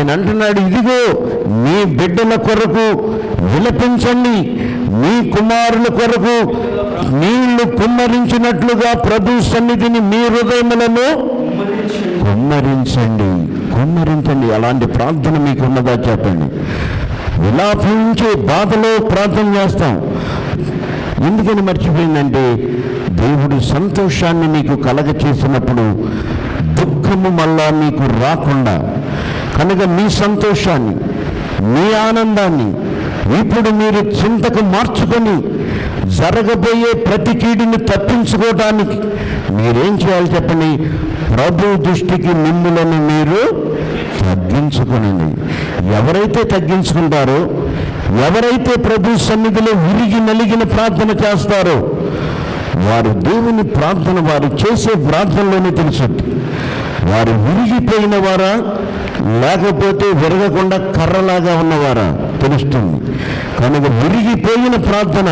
ఆయన అంటున్నాడు ఇదిగో మీ బిడ్డల కొరకు విలపించండి మీ కుమారుల కొరకు నీళ్లు కుమ్మరించినట్లుగా ప్రభు సన్నిధిని మీ హృదయములను కుమ్మరించండి కుమ్మరించండి అలాంటి ప్రార్థన మీకు ఉన్నదా చెప్పండి విలాపించే బాధలో ప్రార్థన చేస్తాం ఎందుకని మర్చిపోయిందంటే దేవుడు సంతోషాన్ని నీకు కలగ చేసినప్పుడు దుఃఖము మళ్ళా నీకు రాకుండా కనుక మీ సంతోషాన్ని మీ ఆనందాన్ని ఇప్పుడు మీరు చింతకు మార్చుకొని జరగబోయే ప్రతి కీడుని తప్పించుకోవడానికి మీరేం చేయాలి చెప్పండి ప్రభు దృష్టికి మిమ్ములను మీరు తగ్గించుకునండి ఎవరైతే తగ్గించుకుంటారో ఎవరైతే ప్రభు సన్నిధిలో విరిగి నలిగిన ప్రార్థన చేస్తారో వారు దేవుని ప్రార్థన వారు చేసే ప్రార్థనలోనే తెలుసుద్ది వారు విరిగిపోయిన వారా లేకపోతే విరగకుండా కర్రలాగా ఉన్నవారా తెలుస్తుంది కనుక విరిగిపోయిన ప్రార్థన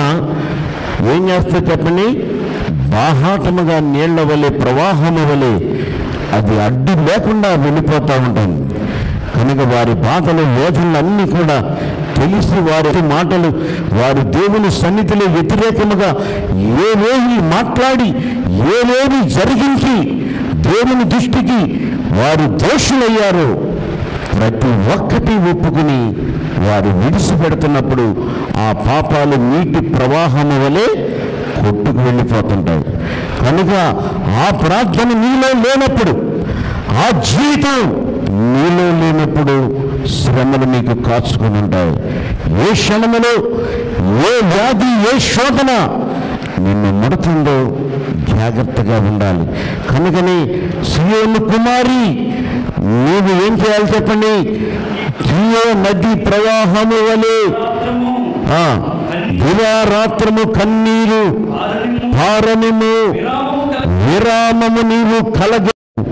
ఏం చేస్తే చెప్పండి బాహాటముగా నీళ్ల వలె ప్రవాహము వలె అది అడ్డు లేకుండా వెళ్ళిపోతూ ఉంటుంది కనుక వారి బాధలు వేదనలు అన్నీ కూడా తెలిసి వారి మాటలు వారి దేవుని సన్నిధిలో వ్యతిరేకముగా ఏవేవి మాట్లాడి ఏవేవి జరిగించి దేవుని దృష్టికి వారు దోషులయ్యారో ప్రతి ఒక్కటి ఒప్పుకుని వారు విడిచిపెడుతున్నప్పుడు ఆ పాపాలు నీటి ప్రవాహము వలె కొట్టుకు వెళ్ళిపోతుంటాయి కనుక ఆ ప్రార్థన నీలో లేనప్పుడు ఆ జీవితం నీలో లేనప్పుడు శ్రమలు మీకు కాచుకొని ఉంటాయి ఏ క్షణములో ఏ వ్యాధి ఏ శోధన నిన్ను ముడుతుందో జాగ్రత్తగా ఉండాలి కనుకని సియోను కుమారి నీవు ఏం చేయాలి చెప్పండి జియో నది ప్రవాహము వలె రాత్రము ఆ, దివారాత్రము కన్నీరు ఆరనిము భారమును విరామము కల విరామము నీవు కలగ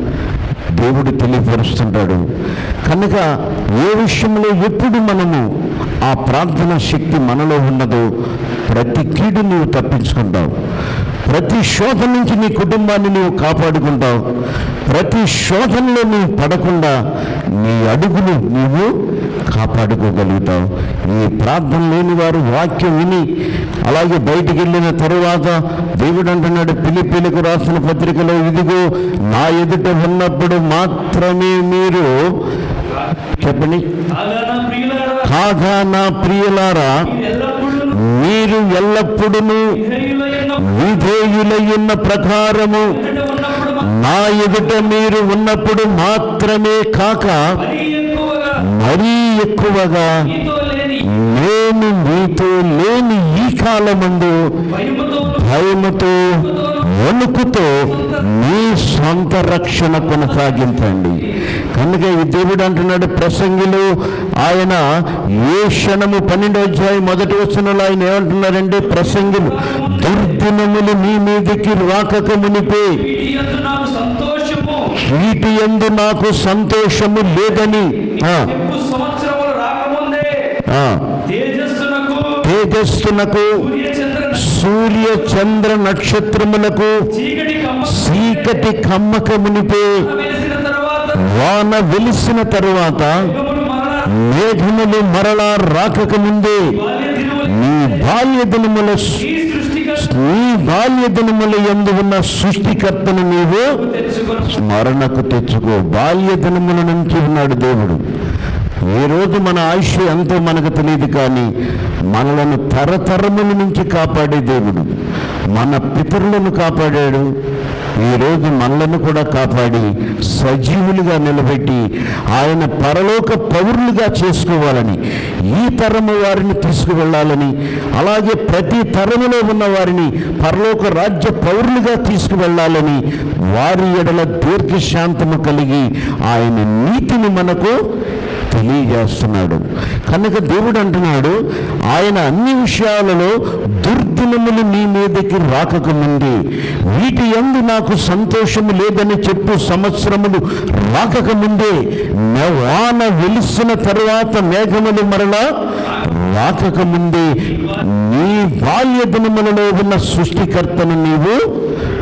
దేవుడు తెలియపరుస్తుంటాడు కనుక ఏ విషయంలో ఎప్పుడు మనము ఆ ప్రార్థన శక్తి మనలో ఉన్నదో ప్రతి కీడు నీవు తప్పించుకుంటావు ప్రతి శోధన నుంచి నీ కుటుంబాన్ని నీవు కాపాడుకుంటావు ప్రతి శోధనలో నీవు పడకుండా నీ అడుగులు నీవు కాపాడుకోగలుగుతావు ఈ ప్రార్థన లేని వారు వాక్యం విని అలాగే బయటికి వెళ్ళిన తరువాత దేవుడు అంటున్నాడు పిలిపిలకు రాసిన పత్రికలో ఇదిగో నా ఎదుట ఉన్నప్పుడు మాత్రమే మీరు చెప్పండి కాగా నా ప్రియులారా కాగా నా ప్రియులారా ఎల్లప్పుడూ మీరు ఎల్లప్పుడూ విధేయులైన విధేయులయ్యున్న ప్రకారము ఎదుట ఉన్నప్పుడు మా- నా ఎదుట మీరు ఉన్నప్పుడు మాత్రమే కాక మరీ ఎక్కువగా మరీ ఎక్కువగా నీతో లేని నేను మీతో లేని ఈ కాలమందు భయముతో భయముతో వణుకుతో మీ సొంత రక్షణ కొనసాగించండి కనుక ఈ దేవుడు అంటున్నాడు ప్రసంగిలో ఆయన ఏ క్షణము పన్నెండో అధ్యాయం మొదటి వచనంలో ఆయన ఏమంటున్నారంటే ప్రసంగులు దుర్దినములు మీ మీదకి రాకక మునిపే వీటి యందు నాకు సంతోషము వీటి యందు నాకు సంతోషము లేదని ఆ, ఎక్కువ సంవత్సరములు రాకముందే ఆ, తేజస్సునకు తేజస్సునకు సూర్య చంద్ర సూర్య చంద్ర నక్షత్రములకు చీకటి కమ్మ చీకటి కమ్మక మునిపే వెలిసిన తర్వాత వాన వెలిసిన తరువాత యుగములు మరలా మేఘములు మరలా రాకక ముందే బాల్య దినములు నీ బాల్య దినముల ఈ సృష్టికర్త నీ బాల్య దినముల ఎందు ఉన్న సృష్టికర్తను నీవు తెచ్చుకొని స్మరణకు తెచ్చుకో బాల్య దినముల నుంచి ఉన్నాడు దేవుడు ఏ రోజు మన ఆయుష్ ఎంతో మనకు తెలియదు కానీ మనలను తరతరముల నుంచి కాపాడే దేవుడు మన పితరులను కాపాడాడు ఈరోజు మనలను కూడా కాపాడి సజీవులుగా నిలబెట్టి ఆయన పరలోక పౌరులుగా చేసుకోవాలని ఈ తరము వారిని తీసుకువెళ్ళాలని అలాగే ప్రతి తరములో ఉన్న వారిని పరలోక రాజ్య పౌరులుగా తీసుకువెళ్ళాలని వారి ఎడల దీర్ఘశాంతము కలిగి ఆయన నీతిని మనకు తెలియజేస్తున్నాడు కనుక దేవుడు అంటున్నాడు ఆయన అన్ని విషయాలలో దుర్దినములు నీ మీదకి రాకక ముందే వీటి యందు నాకు సంతోషము లేదని చెప్పు సంవత్సరములు రాకక ముందే నే- వాన వెలిసిన తరువాత మేఘములు మరలా రాకక ముందే నీ బాల్య దినములలో ఉన్న సృష్టికర్తను నీవు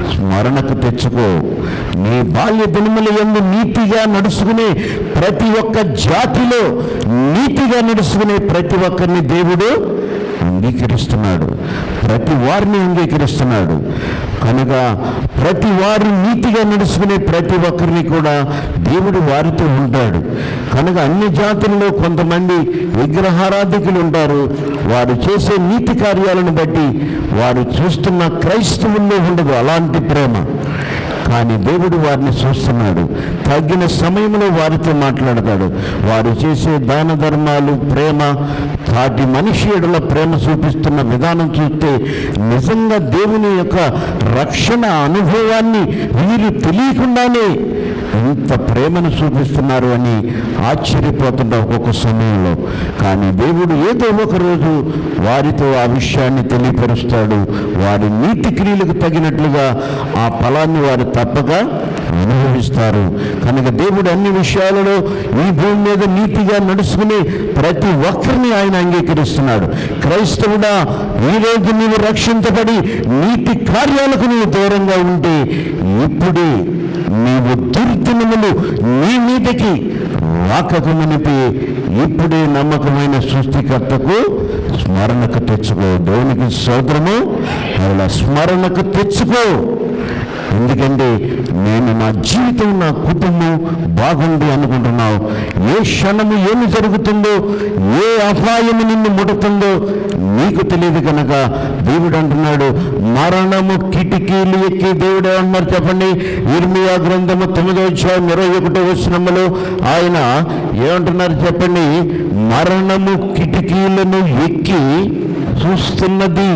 స్మరణకు తెచ్చుకో నీ బాల్య దినముల ఎందు నీతిగా నడుచుకునే ప్రతి ఒక్క జాతిలో నీతిగా నడుచుకునే ప్రతి ఒక్కరిని దేవుడు అంగీకరిస్తున్నాడు ప్రతి వారిని అంగీకరిస్తున్నాడు కనుక ప్రతి వారు నీతిగా నడుచుకునే ప్రతి ఒక్కరిని కూడా దేవుడు వారితో ఉంటాడు కనుక అన్ని జాతులలో కొంతమంది విగ్రహారాధికులు ఉంటారు వారు చేసే నీతి కార్యాలను బట్టి వారు చూస్తున్న క్రైస్తవుల్లో ఉండదు అలాంటి ప్రేమ కానీ దేవుడు వారిని చూస్తున్నాడు తగిన సమయంలో వారితో మాట్లాడతాడు వారు చేసే దాన ధర్మాలు ప్రేమ తాటి మనిషి ఎడల ప్రేమ చూపిస్తున్న విధానం చూస్తే నిజంగా దేవుని యొక్క రక్షణ అనుభవాన్ని వీరు తెలియకుండానే ఇంత ప్రేమను చూపిస్తున్నారు అని ఆశ్చర్యపోతుంటా ఒక్కొక్క సమయంలో కానీ దేవుడు ఏదో ఒక రోజు వారితో ఆ విషయాన్ని తెలియపరుస్తాడు వారి నీతి క్రియలకు తగినట్లుగా ఆ ఫలాన్ని వారు తప్పక అనుభవిస్తారు కనుక దేవుడు అన్ని విషయాలలో ఈ భూమి మీద నీతిగా నడుచుకునే ప్రతి ఒక్కరిని ఆయన అంగీకరిస్తున్నాడు క్రైస్తవుడా ఈ రోజు నీవు రక్షించబడి నీతి కార్యాలకు నీవు దూరంగా ఉంటే ఇప్పుడే నీవు దుర్దినములు నీ మీదకి రాకకు మునిపి ఇప్పుడే నమ్మకమైన సృష్టికర్తకు స్మరణకు తెచ్చుకో దేవునికి సోదరము అలా స్మరణకు తెచ్చుకో ఎందుకంటే నేను నా జీవితం నా కుటుంబం బాగుంది అనుకుంటున్నావు ఏ క్షణము ఏమి జరుగుతుందో ఏ అపాయము నిన్ను ముడుతుందో నీకు తెలియదు కనుక దేవుడు అంటున్నాడు మరణము కిటికీలు ఎక్కి దేవుడు అన్నారు చెప్పండి ఇర్మియా గ్రంథము తొమ్మిదో అధ్యాయం ఇరవై ఒకటో వచ్చినములో ఆయన ఏమంటున్నారు చెప్పండి మరణము కిటికీలను ఎక్కి చూస్తున్నది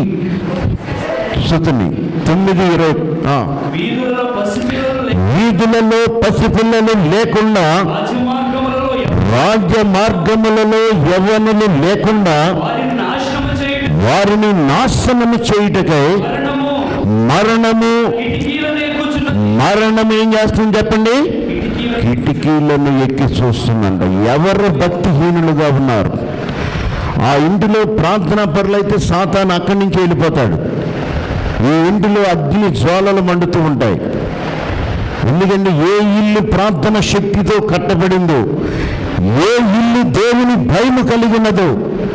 సుతని తొమ్మిది ఇరవై ఆ. వీధులలో పసిపిల్లలు లే- వీధులలో పసిపిల్లలు లేకుండా రాజమార్గములలో ఎవ- రాజ్య మార్గములలో యవ్వనులు లేకుండా వారిని నాశనము చేయుట వారిని నాశనము చేయుటకై మరణము మరణము కిటికీలను ఎక్కుచున్న మరణం ఏం చేస్తుంది చెప్పండి కిటికీల కిటికీలను ఎక్కి చూస్తుందంట ఎవరు భక్తిహీనులుగా ఉన్నారు ఆ ఇంటిలో ప్రార్థనా పరులైతే సాతాను అక్కడి నుంచి వెళ్ళిపోతాడు ఈ ఇంటిలో అగ్ని జ్వాలలు మండుతూ ఉంటాయి ఎందుకంటే ఏ ఇల్లు ప్రార్థన శక్తితో కట్టబడిందో ఏ ఇల్లు దేవుని భయము కలిగి ఉన్నదో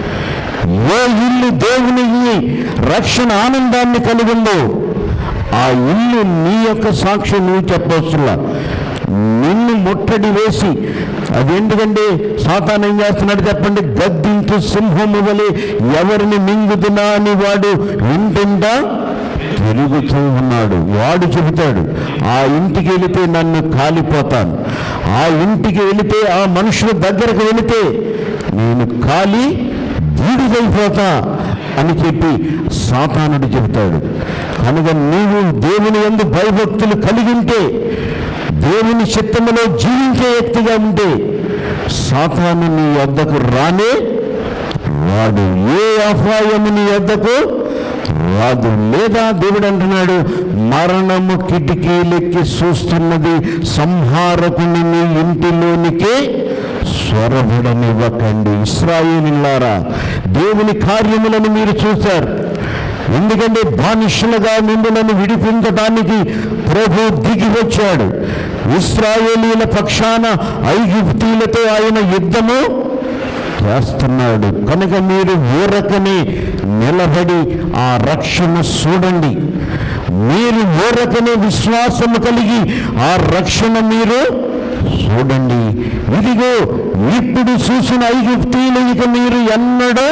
ఏ ఇల్లు దేవుని ఈ రక్షణ ఆనందాన్ని కలిగి ఉందో ఆ ఇల్లు నీ యొక్క సాక్ష్యం నువ్వు చెప్పవచ్చులా నిన్ను ముట్టడి వేసి అది ఎందుకంటే సాతాన్ ఏం చేస్తున్నాడు చెప్పండి గద్దించు సింహము వలె ఎవరిని మింగుతున్నా అని వాడు వింటుంటా తిరుగుతూ ఉన్నాడు వాడు చెబుతాడు ఆ ఇంటికి వెళితే నన్ను కాలిపోతాను ఆ ఇంటికి వెళితే ఆ మనుషుల దగ్గరకు వెళితే నేను కాలి బూడిదైపోతా అని చెప్పి సాతానుడు చెబుతాడు కనుక నీవు దేవుని ఎందు భయభక్తులు కలిగి ఉంటే దేవుని చిత్తములో జీవించే వ్యక్తిగా ఉంటే సాతాను నీ వద్దకు రానే వాడు ఏ అపాయము నీ వద్దకు రాదు లేదా దేవుడు అంటున్నాడు మరణము కిటికీలెక్కి చూస్తున్నది సంహారకుని నీ ఇంటిలోనికే స్వరబడనివ్వకండి ఇస్రాయేలిల్లారా దేవుని కార్యములను మీరు చూశారు ఎందుకంటే బానిసలుగా మిమ్మలను విడిపించడానికి ప్రభు దిగి వచ్చాడు ఇస్రాయేలీల పక్షాన ఐగుప్తీలతో ఆయన యుద్ధము చేస్తున్నాడు కనుక మీరు ఊరకనే నిలబడి ఆ రక్షణ చూడండి మీరు ఊరకనే విశ్వాసము కలిగి ఆ రక్షణ మీరు చూడండి ఇదిగో ఇప్పుడు చూసిన ఐగుప్తీలు ఇక మీరు ఎన్నడూ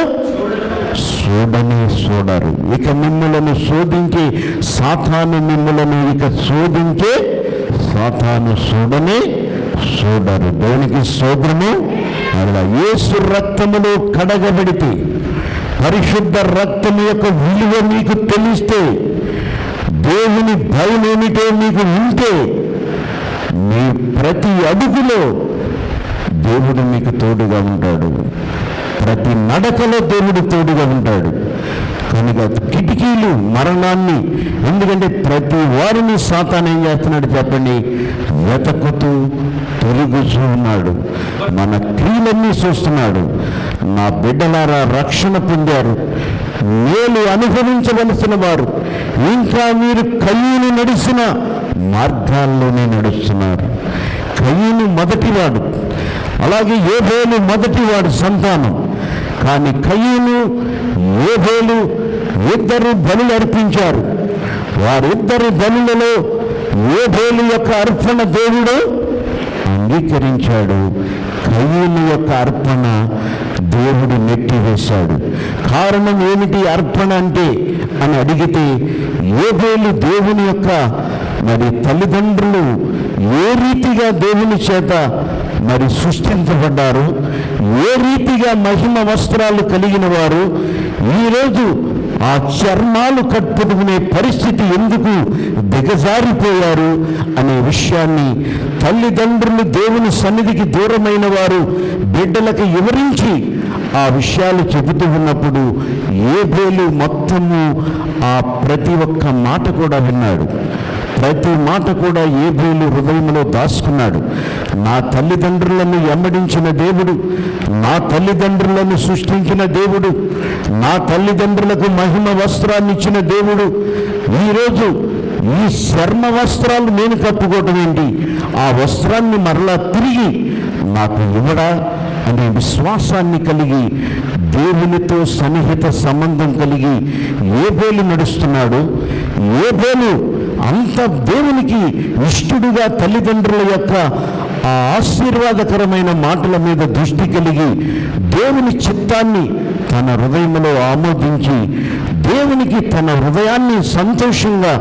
చూడని చూడరు ఇక మిమ్మలను శోధించి సాతాను మిమ్మలను ఇక శోధించే సాతాను చూడని చూడరు దేవునికి శోధము అలా యేసు రక్తములో కడగబడితే పరిశుద్ధ రక్తము యొక్క విలువ మీకు తెలిస్తే దేవుని భయం ఏమిటో మీకు ఉంటే మీ ప్రతి అడుగులో దేవుడు మీకు తోడుగా ఉంటాడు ప్రతి నడకలో దేవుడు తోడుగా ఉంటాడు కనుక కిటికీలు మరణాన్ని ఎందుకంటే ప్రతి వారిని సాతాన్ ఏం చేస్తున్నాడు చెప్పండి వెతకుతూ తొలుగుతూ ఉన్నాడు మన క్రియలన్నీ చూస్తున్నాడు నా బిడ్డలారా రక్షణ పొందారు మేలు అనుభవించవలసిన వారు ఇంకా మీరు కయ్యూను నడిచిన మార్గాల్లోనే నడుస్తున్నారు కయ్యూను మొదటివాడు అలాగే ఏబేలు మొదటివాడు సంతానం కానీ కయ్యూను ఏబేలు ఇద్దరు బలులు అర్పించారు వారిద్దరి బలులలో ఏబేలు యొక్క అర్పణ దేవుడు అంగీకరించాడు కయ్యూను యొక్క అర్పణ దేవుడు నెట్టివేశాడు కారణం ఏమిటి అర్పణ అంటే అని అడిగితే ఏబేలు దేవుని యొక్క మరి తల్లిదండ్రులు ఏ రీతిగా దేవుని చేత మరి సృష్టించబడ్డారు ఏ రీతిగా మహిమ వస్త్రాలు కలిగిన వారు ఈరోజు ఆ చర్మాలు కట్టుకునే పరిస్థితి ఎందుకు దిగజారిపోయారు అనే విషయాన్ని తల్లిదండ్రులు దేవుని సన్నిధికి దూరమైన వారు బిడ్డలకు వివరించి ఆ విషయాలు చెబుతూ ఉన్నప్పుడు ఏబేలు మొత్తము ఆ ప్రతి ఒక్క మాట కూడా విన్నాడు ప్రతి మాట కూడా ఏబేలు హృదయంలో దాచుకున్నాడు నా తల్లిదండ్రులను ఎమ్మడించిన దేవుడు నా తల్లిదండ్రులను సృష్టించిన దేవుడు నా తల్లిదండ్రులకు మహిమ వస్త్రాన్ని ఇచ్చిన దేవుడు ఈరోజు ఈ శర్మ వస్త్రాలు నేను కప్పుకోవటం ఏంటి ఆ వస్త్రాన్ని మరలా తిరిగి నాకు ఇవ్వడా అనే విశ్వాసాన్ని కలిగి దేవునితో సన్నిహిత సంబంధం కలిగి ఏబేలు నడుస్తున్నాడు ఏబేలు అంత దేవునికి ఇష్టడుగా తల్లిదండ్రుల యొక్క ఆ ఆశీర్వాదకరమైన మాటల మీద దృష్టి కలిగి దేవుని చిత్తాన్ని తన హృదయంలో ఆమోదించి దేవునికి తన హృదయాన్ని సంతోషంగా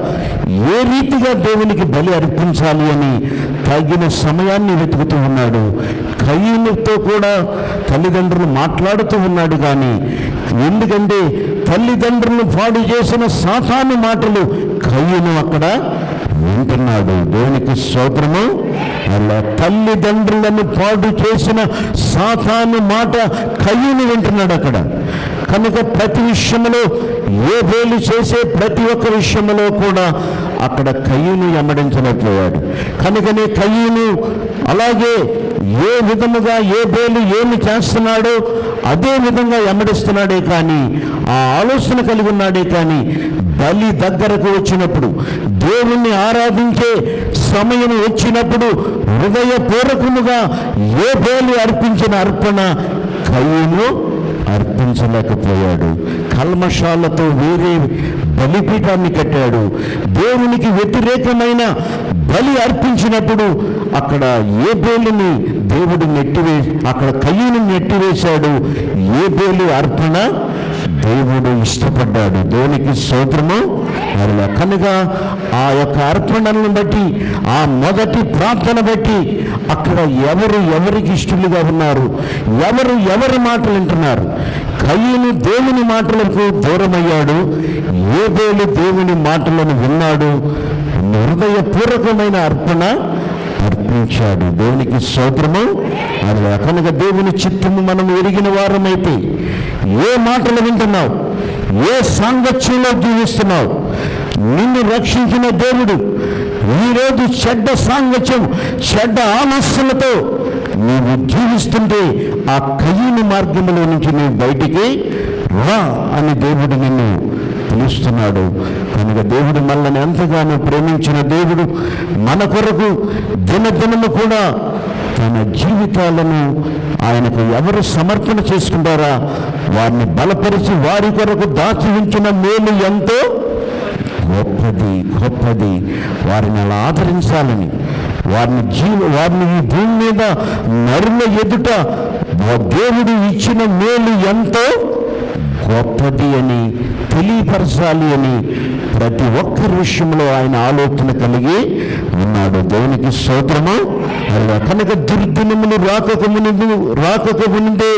ఏ రీతిగా దేవునికి బలి అర్పించాలి అని తగిన సమయాన్ని వెతుకుతూ ఉన్నాడు కయ్యూనితో కూడా తల్లిదండ్రులు మాట్లాడుతూ ఉన్నాడు కానీ ఎందుకంటే తల్లిదండ్రులు పాడు చేసిన సాతాను మాటలు కయ్యను అక్కడ వింటున్నాడు దేవునికి స్తోత్రము అలా తల్లిదండ్రులను పాడు చేసిన సాతాను మాట కయ్యను వింటున్నాడు అక్కడ కనుక ప్రతి విషయంలో ఏ వేలు చేసే ప్రతి ఒక్క విషయంలో కూడా అక్కడ కయ్యూను ఎమ్మడించలేకపోయాడు కనుకనే కయ్యూను అలాగే ఏ విధముగా ఏ బేలు ఏమి చేస్తున్నాడో అదే విధంగా ఎమ్మడిస్తున్నాడే కానీ ఆ ఆలోచన కలిగి ఉన్నాడే కానీ బలి దగ్గరకు వచ్చినప్పుడు దేవుణ్ణి ఆరాధించే సమయం వచ్చినప్పుడు హృదయపూర్వకముగా ఏ బేలు అర్పించిన అర్పణ కయ్యూను అర్పించలేకపోయాడు కల్మషాలతో వేరే బలిపీఠాన్ని కట్టాడు దేవునికి వ్యతిరేకమైన బలి అర్పించినప్పుడు అక్కడ ఏ బేలుని దేవుడు నెట్టివే అక్కడ కయ్యను నెట్టివేశాడు ఏ బేలు అర్పణ దేవుడు ఇష్టపడ్డాడు దేవునికి స్తోత్రము అలా కనుక ఆ యొక్క అర్పణలను బట్టి ఆ మొదటి ప్రార్థన బట్టి అక్కడ ఎవరు ఎవరికి ఇష్టలుగా ఉన్నారు ఎవరు ఎవరి మాటలు వింటున్నారు కయ్యను దేవుని మాటలకు దూరమయ్యాడు ఏబేలు దేవుని మాటలను విన్నాడు హృదయపూర్వకమైన అర్పణ అర్పించాడు దేవునికి స్తోత్రము అలా కనుక దేవుని చిత్తము మనం ఎరిగిన వారమైతే ఏ మాటలు వింటున్నావు ఏ సాంగత్యంలో జీవిస్తున్నావు నిన్ను రక్షించిన దేవుడు ఈరోజు చెడ్డ సాంగత్యం చెడ్డ ఆలస్యలతో నీవు జీవిస్తుంటే ఆ కయ్యని మార్గంలో నుంచి నీవు బయటికి రా అని దేవుడు నిన్ను పిలుస్తున్నాడు కనుక దేవుడు మనల్ని ఎంతగానో ప్రేమించిన దేవుడు మన కొరకు దినదినము కూడా తన జీవితాలను ఆయనకు ఎవరు సమర్పణ చేసుకుంటారా వారిని బలపరిచి వారి కొరకు దాచి ఉంచిన మేలు ఎంతో గొప్పది గొప్పది వారిని అలా ఆదరించాలని వారిని జీవ వారిని ఈ భూమి మీద నరుల ఎదుట దేవుడు ఇచ్చిన మేలు ఎంతో గొప్పది అని తెలియపరచాలి అని ప్రతి ఒక్కరి విషయంలో ఆయన ఆలోచన కలిగి ఉన్నాడు దేవునికి స్తోత్రము అలా కనుక దుర్దినములు రాకక మునిదు రాకక ముందే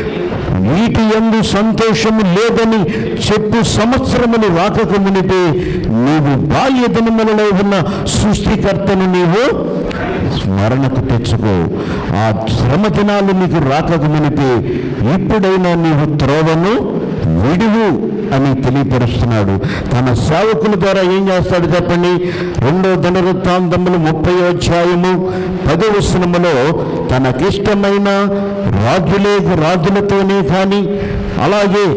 వీటి ఎందు సంతోషము లేదని చెప్పు సంవత్సరములు రాకక మునిపే నీవు బాల్య దినములలో ఉన్న సృష్టికర్తను నీవు స్మరణకు తెచ్చుకో ఆ శ్రమ దినాలు నీకు రాకక మునిపే ఇప్పుడైనా నీవు త్రోవను విడువు అని తెలియపరుస్తున్నాడు తన సేవకుల ద్వారా ఏం చేస్తాడు చెప్పండి రెండో ధనవృత్తాంతములు ముప్పై అధ్యాయము పదో వచనములో తనకిష్టమైన రాజులే రాజులతోనే కానీ అలాగే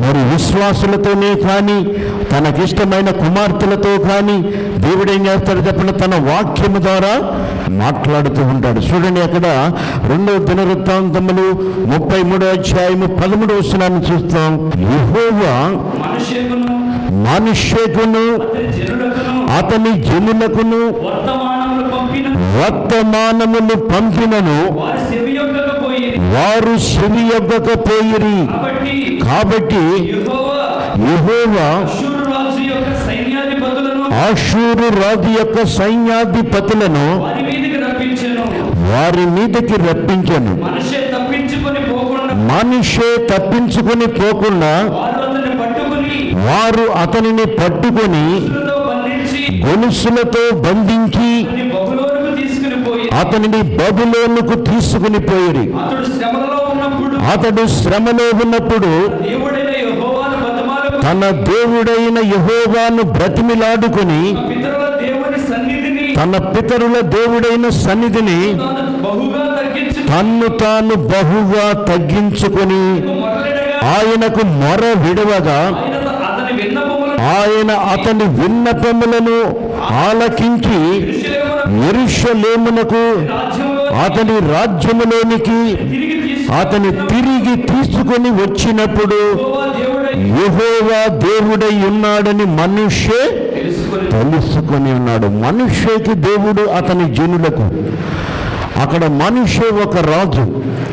మరి విశ్వాసులతోనే కానీ తనకిష్టమైన కుమార్తెలతో కానీ దేవుడు ఏం చేస్తాడు చెప్పండి తన వాక్యము ద్వారా మాట్లాడుతూ ఉంటాడు చూడండి అక్కడ రెండవ దినవృత్తాంతములు ముప్పై మూడో అధ్యాయము పదమూడవ వచనాన్ని చూస్తాం యెహోవా మనుష్యకును మనుష్యకును అతని జనులకును అతని జనులకును వర్తమానములు పంపిన వర్తమానములు పంపినను వారి సెవి యొక్కకపోయి వారు చెవియొగ్గకపోయిరి కాబట్టి కాబట్టి యెహోవా యెహోవా అష్షూరు రాజు యొక్క సైన్యాధిపతులను ఆషూరు రాజు యొక్క సైన్యాధిపతులను వారి మీదకి రప్పించెను వారి మీదకి రప్పించను మనిషే తప్పించుకొని పోకుండా మనిషే తప్పించుకుని పోకుండా వారు అతన్ని పట్టుకుని వారు అతనిని పట్టుకొని గొలుసులతో బంధించి గొలుసులతో బంధించి అతన్ని బహులోనికి తీసుకుని పోయి అతనిని బబులోనుకు తీసుకుని పోయిరి అతడు శ్రమలో ఉన్నప్పుడు అతడు శ్రమలో ఉన్నప్పుడు దేవుడైన యెహోవాను బతమాలకు తన దేవుడైన యహోవాను బ్రతిమిలాడుకుని పితరుల దేవుని సన్నిధిని తన పితరుల దేవుడైన సన్నిధిని తాను బహుగా తగ్గించి తన్ను తాను బహుగా తగ్గించుకొని మొదలెడగా ఆయనకు మొర విడవగా ఆయన అతని విన్నపములను ఆయన అతని విన్నపములను ఆలకించి యెరూషలేమునకు ఎరుషలేమునకు రాజ్యంలో అతని రాజ్యములోనికి తిరిగి తీసుకు అతని తిరిగి తీసుకొని వచ్చినప్పుడు యెహోవా దేవుడై యెహోవా దేవుడై ఉన్నాడని మనుష్యే తెలుసుకొని తెలుసుకొని ఉన్నాడు మనుష్యకి దేవుడు అతని జనులకు అక్కడ మనుష్య ఒక రాజు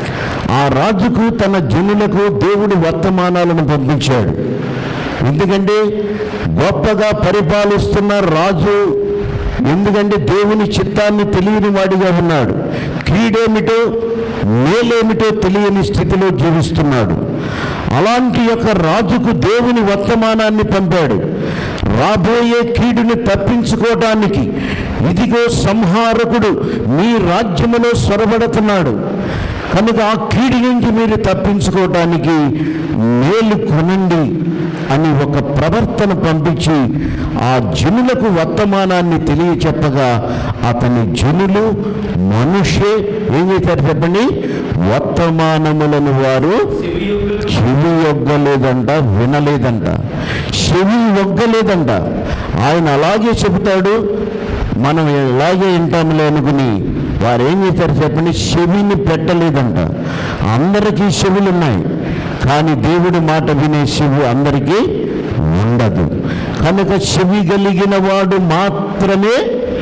ఆ రాజుకు తన జనులకు దేవుడు వర్తమానాలను పంపించాడు ఎందుకంటే గొప్పగా పరిపాలిస్తున్న రాజు ఎందుకంటే దేవుని చిత్తాన్ని తెలియని వాడిగా ఉన్నాడు కీడేమిటో మేలేమిటో తెలియని స్థితిలో జీవిస్తున్నాడు అలాంటి యొక్క రాజుకు దేవుని వర్తమానాన్ని పంపాడు రాబోయే కీడుని తప్పించుకోవటానికి ఇదిగో సంహారకుడు మీ రాజ్యములో సొరబడుతున్నాడు కనుక ఆ కీడి నుంచి మీరు తప్పించుకోవటానికి మేలు కొనండి అని ఒక ప్రవర్తన పంపించి ఆ జనులకు వర్తమానాన్ని తెలియచెప్పగా అతని జనులు మనుషే ఏం చేశారు చెప్పండి వర్తమానములను వారు చెవి యొక్క చెవి ఒగ్గలేదంట వినలేదంట చెవి ఒగ్గలేదంట ఆయన అలాగే చెబుతాడు మనం ఇలాగే వింటాములే అనుకుని వారు ఏం చేశారు చెప్పండి చెవిని పెట్టలేదంట అందరికీ చెవులు ఉన్నాయి కానీ దేవుడి మాట వినే చెవి అందరికీ ఉండదు కనుక చెవి కలిగిన వాడు మాత్రమే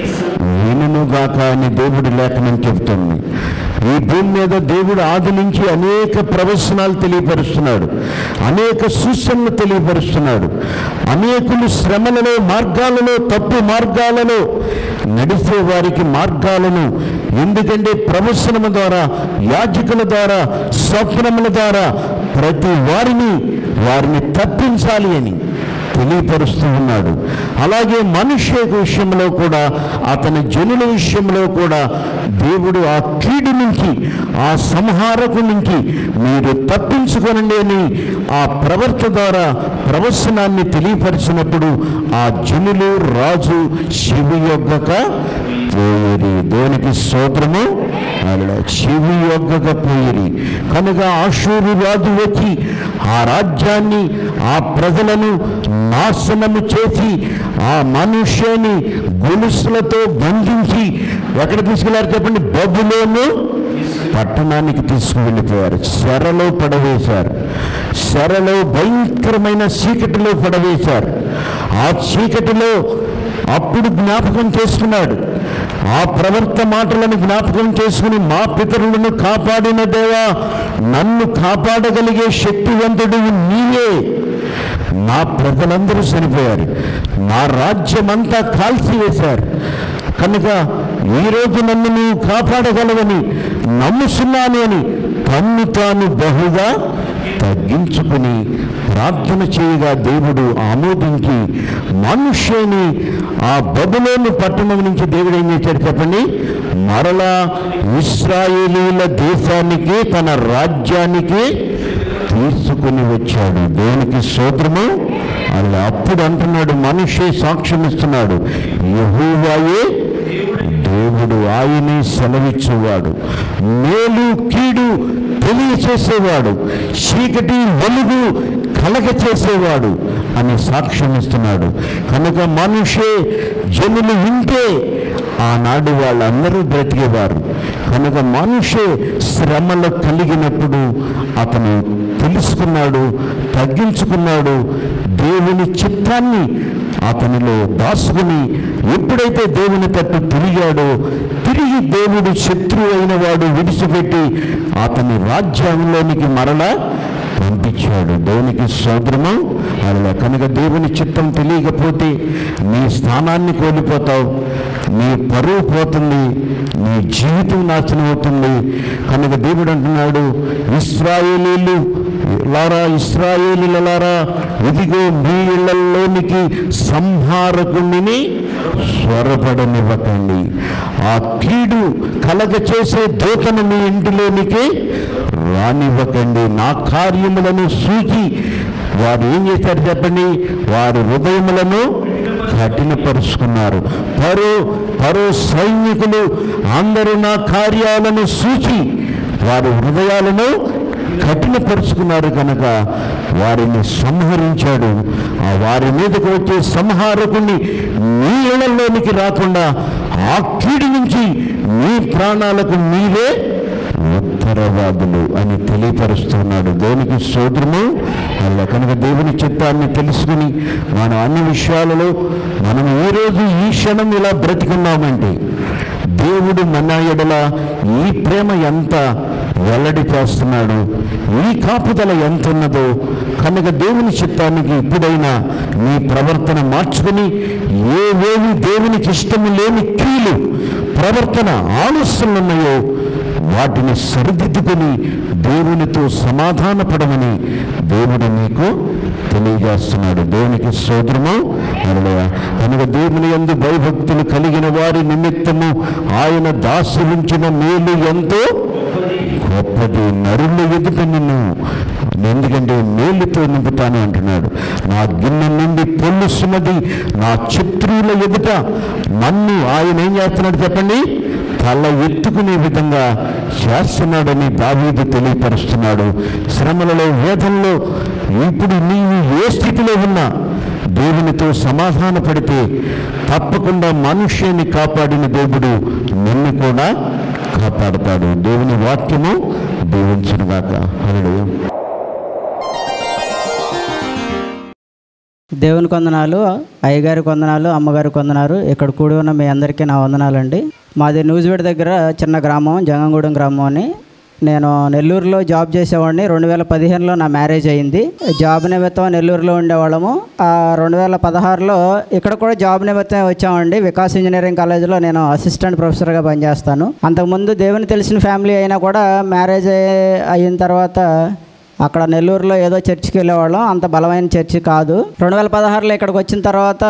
వినుగాక అని దేవుడి లేఖనం చెబుతుంది ఈ భూమి మీద దేవుడు ఆది నుంచి అనేక ప్రవచనాలు తెలియపరుస్తున్నాడు అనేక సూచనలు తెలియపరుస్తున్నాడు అనేకులు శ్రమలలో మార్గాలలో తప్పు మార్గాలలో నడిచే వారికి మార్గాలను ఎందుకంటే ప్రవచనమ ద్వారా యాజకుల ద్వారా స్వప్నముల ద్వారా ప్రతి వారిని వారిని తప్పించాలి అని తెలియపరుస్తూ ఉన్నాడు అలాగే మనుష్య విషయంలో కూడా అతని జనుల విషయంలో కూడా దేవుడు ఆ కీడు నుంచి ఆ సంహారకు నుంచి మీరు తప్పించుకొనండి అని ఆ ప్రవర్త ద్వారా ప్రవచనాన్ని తెలియపరిచినప్పుడు ఆ జనులు రాజు శివు యొగ్గక పోయిరి దేవునికి స్తోత్రము అలా చెవి యొగ్గకపోయిరి కనుక ఆశూరు రాజు వచ్చి ఆ రాజ్యాన్ని ఆ ప్రజలను నాశనము చేసి ఆ మనుష్యని గొలుసులతో బంధించి ఎక్కడ తీసుకెళ్లారు చెప్పండి బబులోను పట్టణానికి తీసుకువెళ్ళిపోయారు చెరలో పడవేశారు చెరలో భయంకరమైన చీకటిలో పడవేశారు ఆ చీకటిలో అప్పుడు జ్ఞాపకం చేసుకున్నాడు ఆ ప్రవర్త మాటలను జ్ఞాపకం చేసుకుని మా పితరులను కాపాడిన దేవా నన్ను కాపాడగలిగే శక్తివంతుడు నీవే నా ప్రజలందరూ చనిపోయారు నా రాజ్యమంతా కాల్చివేశారు కనుక ఈరోజు నన్ను నీవు కాపాడగలవని నమ్ముతున్నాను అని తన్ను తాను బహుగా తగ్గించుకుని ప్రార్థన చేయగా దేవుడు ఆమోదించి మనుష్యుని ఆ బబులోని పట్టణం నుంచి దేవుడు ఏం చేశాడు చెప్పండి మరలా ఇస్రాయేలీల దేశానికి తన రాజ్యానికి తీసుకుని వచ్చాడు దేవునికి స్తోత్రము అలా అప్పుడు అంటున్నాడు మనిషి సాక్ష్యం ఇస్తున్నాడు యెహోవాయే దేవుడు ఆయనే సెలవిచ్చేవాడు మేలు కీడు తెలియచేసేవాడు చీకటి వెలుగు కలగ చేసేవాడు అని సాక్ష్యం ఇస్తున్నాడు కనుక మనుషే జనులు వింటే ఆనాడు వాళ్ళందరూ బ్రతికేవారు కనుక మనుషే శ్రమలు కలిగినప్పుడు అతను తెలుసుకున్నాడు తగ్గించుకున్నాడు దేవుని చిత్తాన్ని అతనిలో దాసుకుని ఎప్పుడైతే దేవుని తట్టు తిరిగాడో తిరిగి దేవుడు శత్రువు అయిన వాడు విడిచిపెట్టి అతని రాజ్యంలోనికి మరలా పంపించాడు దేవునికి సోదరము అలా కనుక దేవుని చిత్తం తెలియకపోతే నీ స్థానాన్ని కోల్పోతావు నీ పరువు పోతుంది నీ జీవితం నాశనం అవుతుంది కనుక దేవుడు అంటున్నాడు ఇస్రాయేలీలు లారా ఇస్రాయేలీలారా ఇదిగో మీ ఇళ్లలోనికి సంహారకుణ్ణిని స్వరపడనివ్వకండి ఆ కీడు కలగ చేసే దూతను మీ ఇంటిలోనికి రానివ్వకండి నా కార్యములను సూచి వారు ఏం చేశారు చెప్పండి వారి హృదయములను కఠినపరుచుకున్నారు పరో పరో సైనికులు అందరూ నా కార్యాలను సూచి వారి హృదయాలను కఠినపరుచుకున్నారు కనుక వారిని సంహరించాడు ఆ వారి మీదకు వచ్చే సంహారకుని మీ ఇళ్లలోనికి రాకుండా ఆ కీడు నుంచి మీ ప్రాణాలకు మీరే ఉత్తరవాదులు అని తెలియపరుస్తున్నాడు దేవునికి సోదరము అలా కనుక దేవుని చిత్తాన్ని తెలుసుకుని మనం అన్ని విషయాలలో మనం ఈ రోజు ఈ క్షణం ఇలా బ్రతికున్నామంటే దేవుడు మన ఎడల ఈ ప్రేమ ఎంత వెల్లడి చేస్తున్నాడు ఈ కాపుదల ఎంత ఉన్నదో కనుక దేవుని చిత్తానికి ఇప్పుడైనా నీ ప్రవర్తన మార్చుకుని ఏవేవి దేవునికి ఇష్టము లేని కీలు ప్రవర్తన ఆలస్యంలు ఉన్నాయో వాటిని సరిదిద్దుకొని దేవునితో సమాధానపడమని దేవుడు నీకు తెలియజేస్తున్నాడు దేవునికి సోదరము హల్లెలూయా. కనుక దేవుని ఎందు భయభక్తులు కలిగిన వారి నిమిత్తము ఆయన దాసులుంచిన మేలు ఎంతో గొప్పది నరుల ఎదుట నిన్ను ఎందుకంటే మేలుతో నింపుతాను అంటున్నాడు నా గిన్నె నుండి పొల్లుసున్నది నా శత్రువుల ఎదుట నన్ను ఆయన ఏం చేస్తున్నాడు చెప్పండి తల ఎత్తుకునే విధంగా చేస్తున్నాడని దావీదు తెలియపరుస్తున్నాడు శ్రమలలో వేదనలో ఇప్పుడు నీవు ఏ స్థితిలో ఉన్నా దేవునితో సమాధాన పడితే తప్పకుండా మనుష్యాన్ని కాపాడిన దేవుడు నిన్ను కూడా కాపాడతాడు దేవుని వాక్యము దీవించునుగాక హల్లెలూయా దేవుని వందనాలు అయ్యగారి వందనాలు అమ్మగారి వందనాలు ఇక్కడ కూడి ఉన్న మీ అందరికీ నా వందనాలండి మాది న్యూజివేడ్ దగ్గర చిన్న గ్రామం జంగంగూడెం గ్రామం అని నేను నెల్లూరులో జాబ్ చేసేవాడిని రెండు వేల పదిహేనులో నా మ్యారేజ్ అయింది జాబ్ నిమిత్తం నెల్లూరులో ఉండేవాళ్ళము ఆ రెండు వేల పదహారులో ఇక్కడ కూడా జాబ్ నిమిత్తం వచ్చామండి వికాస్ ఇంజనీరింగ్ కాలేజీలో నేను అసిస్టెంట్ ప్రొఫెసర్గా పనిచేస్తాను అంతకుముందు దేవుని తెలిసిన ఫ్యామిలీ అయినా కూడా మ్యారేజ్ అయిన తర్వాత అక్కడ నెల్లూరులో ఏదో చర్చికి వెళ్ళేవాళ్ళం అంత బలమైన చర్చి కాదు రెండు వేల పదహారులో ఇక్కడికి వచ్చిన తర్వాత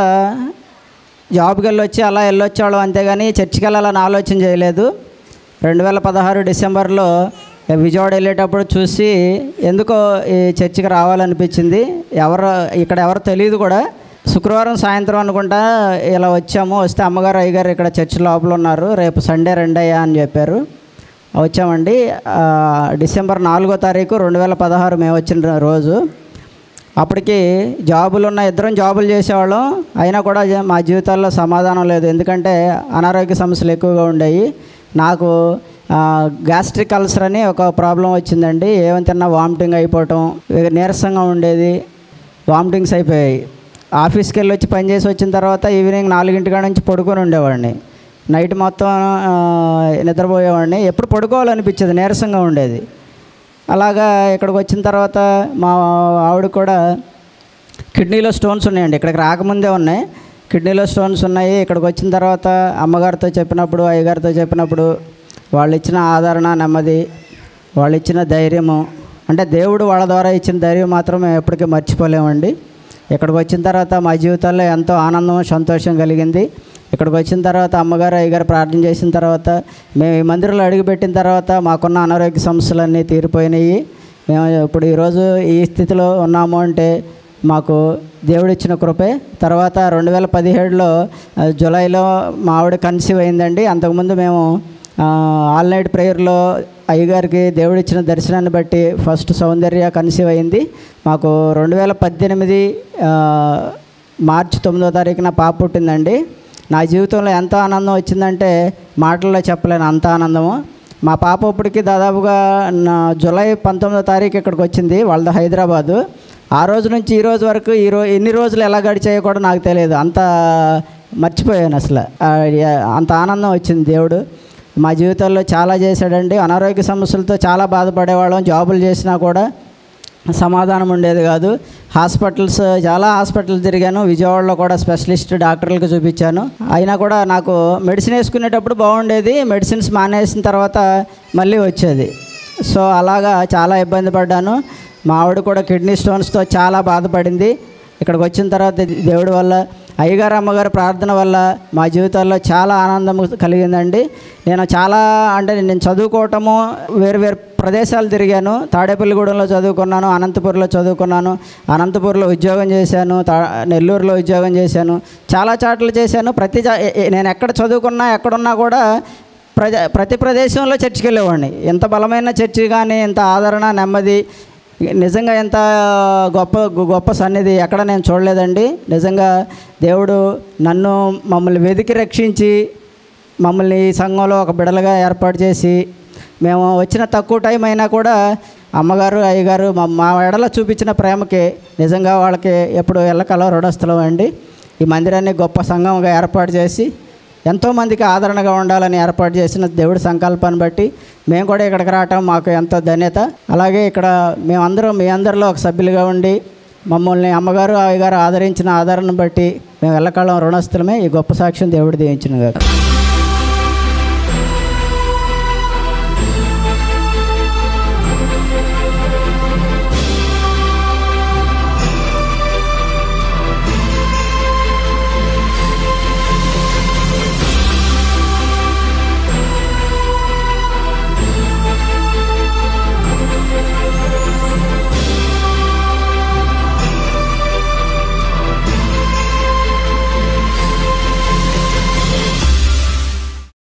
జాబ్కి వెళ్ళొచ్చి అలా వెళ్ళొచ్చేవాళ్ళం అంతేగాని చర్చికి వెళ్ళాలని ఆలోచన చేయలేదు రెండు వేల పదహారు డిసెంబర్లో విజయవాడ వెళ్ళేటప్పుడు చూసి ఎందుకో ఈ చర్చికి రావాలనిపించింది ఎవరు ఇక్కడ ఎవరు తెలియదు కూడా శుక్రవారం సాయంత్రం అనుకుంటా ఇలా వచ్చాము వస్తే అమ్మగారు అయ్యగారు ఇక్కడ చర్చి లోపల ఉన్నారు రేపు సండే రెండయ్యా అని చెప్పారు వచ్చామండి ఆ, డిసెంబర్ నాలుగో తారీఖు రెండు వేల పదహారు మేము వచ్చిన రోజు అప్పటికి జాబులు ఉన్న ఇద్దరం జాబులు చేసేవాళ్ళం అయినా కూడా జ- మా జీవితాల్లో సమాధానం లేదు ఎందుకంటే అనారోగ్య సమస్యలు ఎక్కువగా ఉండేవి నాకు గ్యాస్ట్రిక్ అల్సర్ అని ఒక ప్రాబ్లం వచ్చిందండి ఏమని తిన్నా వామిటింగ్ అయిపోవటం ఇక నీరసంగా ఉండేది వామిటింగ్స్ అయిపోయాయి ఆఫీస్కి వెళ్ళి వచ్చి పని చేసి వచ్చిన తర్వాత ఈవినింగ్ నాలుగింటి కాడ నుంచి పడుకొని ఉండేవాడిని నైట్ మొత్తం ఆ, నిద్రపోయేవాడిని ఎప్పుడు పడుకోవాలనిపించేది నీరసంగా ఉండేది అలాగా ఇక్కడికి వచ్చిన తర్వాత మా ఆవిడ కూడా కిడ్నీలో స్టోన్స్ ఉన్నాయండి ఇక్కడికి రాకముందే ఉన్నాయి కిడ్నీలో స్టోన్స్ ఉన్నాయి ఇక్కడికి వచ్చిన తర్వాత అమ్మగారితో చెప్పినప్పుడు అయ్యగారితో చెప్పినప్పుడు వాళ్ళు ఇచ్చిన ఆదరణ నెమ్మది వాళ్ళు ఇచ్చిన ధైర్యము అంటే దేవుడు వాళ్ళ ద్వారా ఇచ్చిన ధైర్యం మాత్రం మేము ఎప్పటికీ మర్చిపోలేమండి ఇక్కడికి వచ్చిన తర్వాత మా జీవితాల్లో ఎంతో ఆనందం సంతోషం కలిగింది ఇక్కడికి వచ్చిన తర్వాత అమ్మగారు అయ్యగారు ప్రార్థన చేసిన తర్వాత మేము ఈ మందిరంలో అడుగుపెట్టిన తర్వాత మాకున్న అనారోగ్య సమస్యలన్నీ తీరిపోయినాయి మేము ఇప్పుడు ఈరోజు ఈ స్థితిలో ఉన్నాము అంటే మాకు దేవుడిచ్చిన కృపే తర్వాత రెండు వేల పదిహేడులో ఆ, జూలైలో మా ఆవిడ కన్సీవ్ అయిందండి అంతకుముందు మేము ఆల్ నైట్ ప్రేయర్లో అయ్యగారికి దేవుడు ఇచ్చిన దర్శనాన్ని బట్టి ఫస్ట్ సౌందర్య కన్సీవ్ అయింది మాకు రెండు వేల పద్దెనిమిది ఆ, మార్చి తొమ్మిదో తారీఖున పాప పుట్టిందండి నా జీవితంలో ఎంత ఆనందం వచ్చిందంటే మాటల్లో చెప్పలేను అంత ఆనందము మా పాప ఇప్పటికి దాదాపుగా నా జూలై పంతొమ్మిదో తారీఖు ఇక్కడికి వచ్చింది వాళ్ళది హైదరాబాదు ఆ రోజు నుంచి ఈ రోజు వరకు ఈ రో ఎన్ని రోజులు ఎలా గడిచాయో కూడా నాకు తెలియదు అంత మర్చిపోయాను అసలు ఆ, అంత ఆనందం వచ్చింది దేవుడు మా జీవితాల్లో చాలా చేశాడండి అనారోగ్య సమస్యలతో చాలా బాధపడేవాళ్ళం జాబులు చేసినా కూడా సమాధానం ఉండేది కాదు హాస్పిటల్స్ చాలా హాస్పిటల్ తిరిగాను విజయవాడలో కూడా స్పెషలిస్ట్ డాక్టర్లకు చూపించాను అయినా కూడా నాకు మెడిసిన్ వేసుకునేటప్పుడు బాగుండేది మెడిసిన్స్ మానేసిన తర్వాత మళ్ళీ వచ్చేది సో అలాగా చాలా ఇబ్బంది పడ్డాను మా ఆవిడ కూడా కిడ్నీ స్టోన్స్తో చాలా బాధపడింది ఇక్కడికి వచ్చిన తర్వాత దేవుడి వల్ల అయ్యగారు అమ్మగారు ప్రార్థన వల్ల మా జీవితాల్లో చాలా ఆనందం కలిగిందండి నేను చాలా అంటే నేను చదువుకోవటము వేరు వేరు ప్రదేశాలు తిరిగాను తాడేపల్లిగూడెంలో చదువుకున్నాను అనంతపురంలో చదువుకున్నాను అనంతపురంలో ఉద్యోగం చేశాను తా నెల్లూరులో ఉద్యోగం చేశాను చాలా చాట్లు చేశాను ప్రతి చా- ఏ- ఏ- నేను ఎక్కడ చదువుకున్నా ఎక్కడున్నా కూడా ప్రజ ప్రతి ప్రదేశంలో చర్చికి వెళ్ళేవాడిని ఎంత బలమైన చర్చి కానీ ఎంత ఆదరణ నెమ్మది నిజంగా ఎంత గొప్ప గొప్ప సన్నిధి ఎక్కడ నేను చూడలేదండి నిజంగా దేవుడు నన్ను మమ్మల్ని వెతికి రక్షించి మమ్మల్ని ఈ సంఘంలో ఒక బిడలుగా ఏర్పాటు చేసి మేము వచ్చిన తక్కువ టైం అయినా కూడా అమ్మగారు అయ్యగారు మా మా ఎడల చూపించిన ప్రేమకి నిజంగా వాళ్ళకి ఎప్పుడు ఎల్లకలో రుణస్థలం అండి ఈ మందిరాన్ని గొప్ప సంఘంగా ఏర్పాటు చేసి ఎంతోమందికి ఆదరణగా ఉండాలని ఏర్పాటు చేసిన దేవుడి సంకల్పాన్ని బట్టి మేము కూడా ఇక్కడికి రావటం మాకు ఎంతో ధన్యత అలాగే ఇక్కడ మేమందరం మీ అందరిలో ఒక సభ్యులుగా ఉండి మమ్మల్ని అమ్మగారు అయ్యగారు ఆదరించిన ఆదరణను బట్టి మేము ఎల్లకాలం రుణస్థలమే ఈ గొప్ప సాక్ష్యం దేవుడు దీవించిన గారు